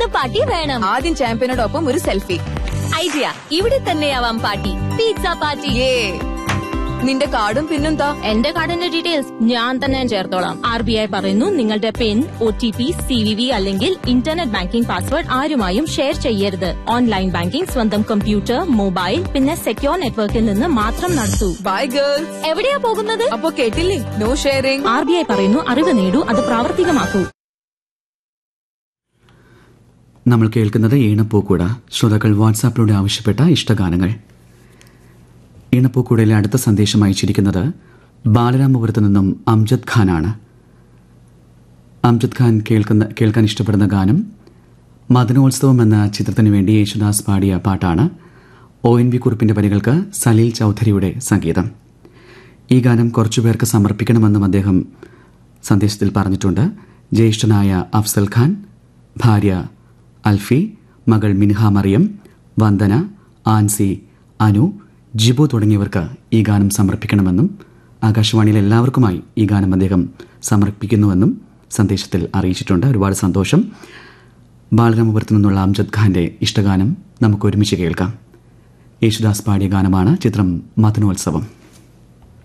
party വേണം ആദ്യം ചാമ്പ്യനോടൊപ്പം ഒരു സെൽഫി ഐഡിയ ഇവിടെ തന്നെയാവാം പാർട്ടി പിസ്സ പാർട്ടി ഏ നിന്റെ കാർഡും പിന്നെന്താ എന്റെ കാർഡിന്റെ ഡീറ്റെയിൽസ് ഞാൻ തന്നെ ചേർത്തോളാം ആർ ബി ഐ പറയുന്നു നിങ്ങളുടെ PIN O T P C V V അല്ലെങ്കിൽ ഇന്റർനെറ്റ് ബാങ്കിംഗ് പാസ്വേഡ് ആരുമായും ഷെയർ ചെയ്യരുത് ഓൺലൈൻ ബാങ്കിംഗ് സ്വന്തം കമ്പ്യൂട്ടർ മൊബൈൽ പിന്നെ സെക്യോർ നെറ്റ്വർക്കിൽ നിന്ന് മാത്രം നടത്തൂ ബൈ ഗേൾസ് എവിടെയാ പോകുന്നത് അപ്പൊ കേട്ടില്ലേ no sharing R B I പറയുന്നു അറിവ് നേടൂ അത് പ്രാവർത്തികമാക്കൂ നമ്മൾ കേൾക്കുന്നത് ഈണപ്പൂക്കൂട ശ്രോതാക്കൾ വാട്സാപ്പിലൂടെ ആവശ്യപ്പെട്ട ഇഷ്ടഗാനങ്ങൾ ഈണപ്പൂക്കൂടയിലെ അടുത്ത സന്ദേശം അയച്ചിരിക്കുന്നത് ബാലരാമപുരത്ത് നിന്നും അംജദ് ഖാനാണ് അംജദ് ഖാൻ കേൾക്കുന്ന കേൾക്കാൻ ഇഷ്ടപ്പെടുന്ന ഗാനം മദനോത്സവം എന്ന ചിത്രത്തിനു വേണ്ടി യേശുദാസ് പാടിയ പാട്ടാണ് ഒ എൻ വി കുറിപ്പിന്റെ വരികൾക്ക് സലീൽ ചൗധരിയുടെ സംഗീതം ഈ ഗാനം കുറച്ചുപേർക്ക് സമർപ്പിക്കണമെന്നും അദ്ദേഹം സന്ദേശത്തിൽ പറഞ്ഞിട്ടുണ്ട് ജ്യേഷ്ഠനായ അഫ്സൽ ഖാൻ ഭാര്യ അൽഫി മകൾ മിൻഹ മറിയം വന്ദന ആൻസി അനു ജിബു തുടങ്ങിയവർക്ക് ഈ ഗാനം സമർപ്പിക്കണമെന്നും ആകാശവാണിയിൽ എല്ലാവർക്കുമായി ഈ ഗാനം അദ്ദേഹം സമർപ്പിക്കുന്നുവെന്നും സന്ദേശത്തിൽ അറിയിച്ചിട്ടുണ്ട് ഒരുപാട് സന്തോഷം ബാലരാമപുരത്തു നിന്നുള്ള അംജദ് ഖാന്റെ ഇഷ്ടഗാനം നമുക്ക് ഒരുമിച്ച് കേൾക്കാം യേശുദാസ് പാടിയ ഗാനമാണ് ചിത്രം മഥനോത്സവം